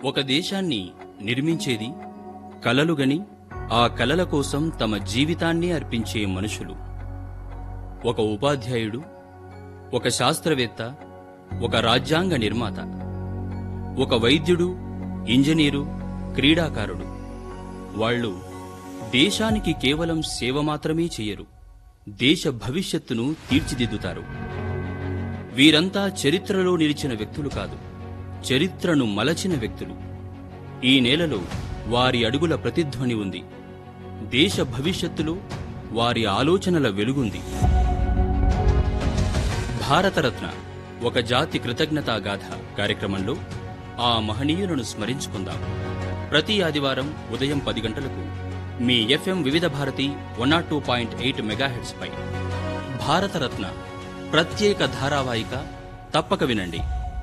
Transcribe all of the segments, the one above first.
ఒక దేశాన్ని నిర్మించేది కలలుగని ఆ కలల కోసం తమ జీవితాన్ని అర్పించే మనుషులు ఒక ఉపాధ్యాయుడు ఒక శాస్త్రవేత్త ఒక రాజ్యాంగ నిర్మాత ఒక వైద్యుడు ఇంజనీరు క్రీడాకారుడు వాళ్ళు దేశానికి కేవలం సేవ మాత్రమే చెయ్యరు దేశ భవిష్యత్తును తీర్చిదిద్దుతారు వీరంతా చరిత్రలో నిలిచిన వ్యక్తులు కాదు చరిత్రను మలచిన వ్యక్తులు ఈ నేలలో వారి అడుగుల ప్రతిధ్వని ఉంది దేశ భవిష్యత్తులో వారి ఆలోచనల వెలుగుంది భారతరత్న ఒక జాతి కృతజ్ఞతా గాథ కార్యక్రమంలో ఆ మహనీయులను స్మరించుకుందాం ప్రతి ఆదివారం ఉదయం పది గంటలకు మీ FM Vividh Bharati one nought two point eight megahertz పై భారతరత్న ప్రత్యేక ధారావాహిక తప్పక వినండి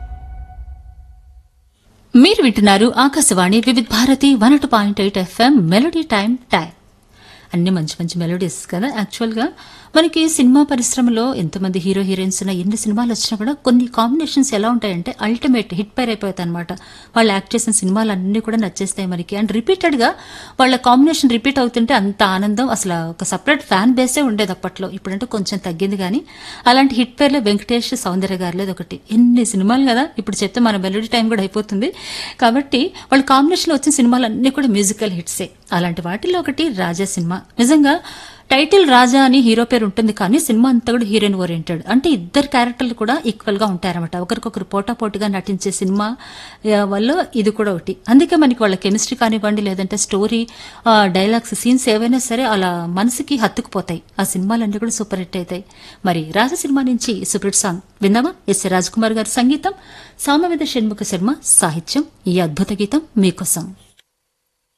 మీరు వింటున్నారు Akashvani Vividh Bharati one two point eight FM melody time time అన్ని మంచి మంచి మెలోడీస్ కదా యాక్చువల్గా మనకి సినిమా పరిశ్రమలో ఎంతమంది హీరో హీరోయిన్స్ ఉన్న ఎన్ని సినిమాలు వచ్చినా కూడా కొన్ని కాంబినేషన్స్ ఎలా ఉంటాయంటే అల్టిమేట్ హిట్ పైర్ అయిపోతాయి అనమాట వాళ్ళు యాక్ట్ చేసిన సినిమాలు అన్ని కూడా నచ్చేస్తాయి మనకి అండ్ రిపీటెడ్గా వాళ్ళ కాంబినేషన్ రిపీట్ అవుతుంటే అంత ఆనందం అసలు ఒక సపరేట్ ఫ్యాన్ బేసే ఉండేది అప్పట్లో ఇప్పుడంటే కొంచెం తగ్గింది కానీ అలాంటి హిట్ పేర్లో వెంకటేష్ సౌందర్య గారిలేదు ఒకటి ఎన్ని సినిమాలు కదా ఇప్పుడు చెప్తే మన మెలోడీ టైం కూడా అయిపోతుంది కాబట్టి వాళ్ళ కాంబినేషన్లో వచ్చిన సినిమాలు అన్ని కూడా మ్యూజికల్ హిట్సే అలాంటి వాటిల్లో ఒకటి రాజా సినిమా నిజంగా టైటిల్ రాజా అని హీరో పేరు ఉంటుంది కానీ సినిమా అంతా కూడా హీరోయిన్ ఓరియంటెడ్ అంటే ఇద్దరు క్యారెక్టర్లు కూడా ఈక్వల్ గా ఉంటారన్నమాట ఒకరికొకరు పోటాపోటీగా నటించే సినిమా ఆ, వల్ల ఇది కూడా ఒకటి అందుకే మనకి వాళ్ళ కెమిస్ట్రీ కానివ్వండి లేదంటే స్టోరీ డైలాగ్స్ సీన్స్ ఏవైనా సరే అలా మనసుకి హత్తుకుపోతాయి ఆ సినిమాలన్నీ కూడా సూపర్ హిట్ అవుతాయి మరి రాజా సినిమా నుంచి సూపర్ హిట్ సాంగ్ విందామా ఎస్ రాజ్ కుమార్ గారి సంగీతం సామవేద షణ్ముఖ శర్మ సాహిత్యం ఈ అద్భుత గీతం మీకోసం